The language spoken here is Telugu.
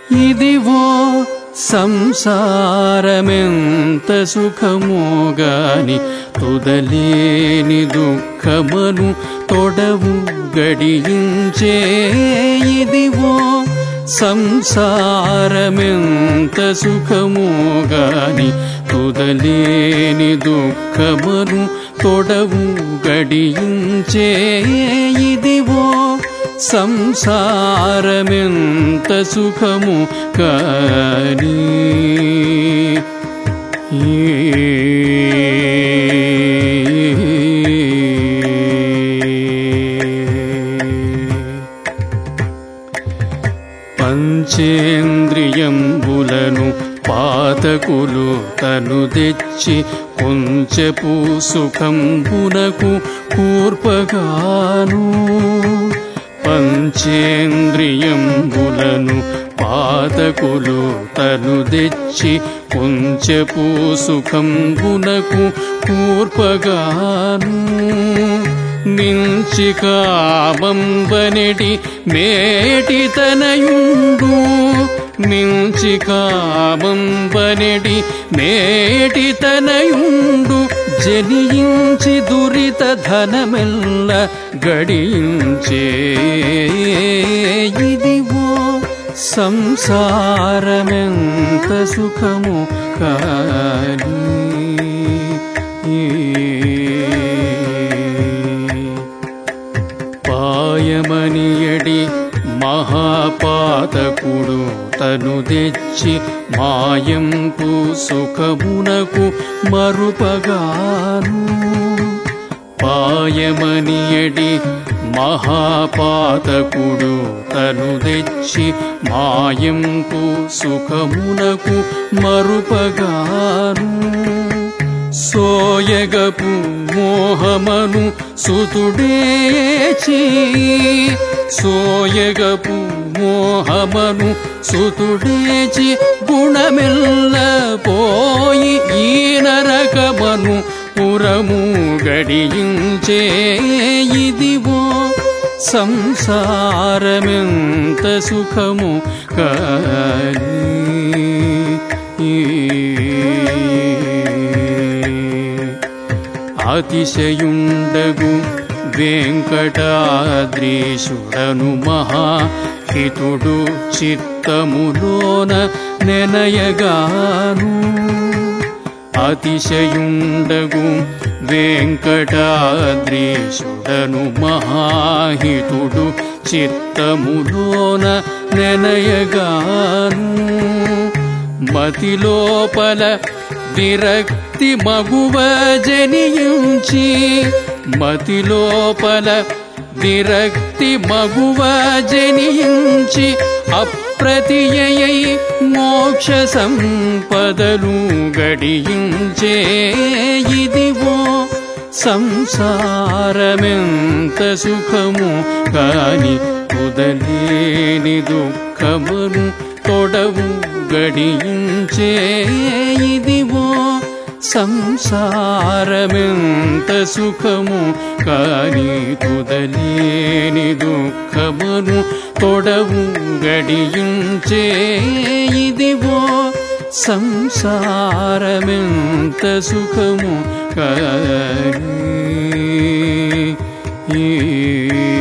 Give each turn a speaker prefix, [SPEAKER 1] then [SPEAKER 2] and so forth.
[SPEAKER 1] ఇదివో సంసారమెంత సుఖమో గాని తుదలేని దుఃఖమను తొడవు గడియించే ఇదివో సంసారమెంత సుఖమో గాని తుదలేని దుఃఖమను తొడవు గడియించే ఇదివో సంసారమెంత సుఖము కాని పంచేంద్రియంబులను పాతకులు తను తెచ్చి కొంచెపు సుఖంబునకు కూర్పగాను పంచేంద్రియంబులను పాతకులు తను తెచ్చి కొంచెపు సుఖంబునకు కూర్పగాను మించి కామంబనెడి మేటి తనయుండు మించి కామంబనెడి మేటి తనయుండు జనియించి దురిత ధనమెల్ల గడించే ఇదివో సంసారమెంత సుఖము కాని పాయమనియడి మహాపాతకుడు తను తెచ్చి మాయంపు సుఖమునకు మరుపగాను పాయమనియడి మహాపాతకుడు తను తెచ్చి మాయంపు సుఖమునకు మరుపగాను సోయగపు మోహమను సుతుడేచి సోయగపు మోహమను సుతుడేచి గుణమెల్ల పోయి ఈ నరకమను పురము గడియించే ఇదివో సంసారమెంత సుఖము కానీ అతిశయుండగు వెంకటాద్రీశుడను మహాహితుడు చిత్తములోన నెనయగాను అతిశయుండగు వెంకటాద్రీశుడను మహాహితుడు చిత్తములోన నెనయగాను మతిలోపల విరక్తి మగువ జనియించి మతిలోపల విరక్తి మగువ జనియించి అప్రతియై మోక్ష సంపదలు గడియించే ఇదివో సంసారమెంత సుఖము కాని కుదలేని దుఃఖమును తొడవు గడియించే ఇదివో సంసారమెంత సుఖము కాని కుదలేని దుఃఖమును తొడవు గడియించే ఇదివో సంసారమెంత సుఖము కాని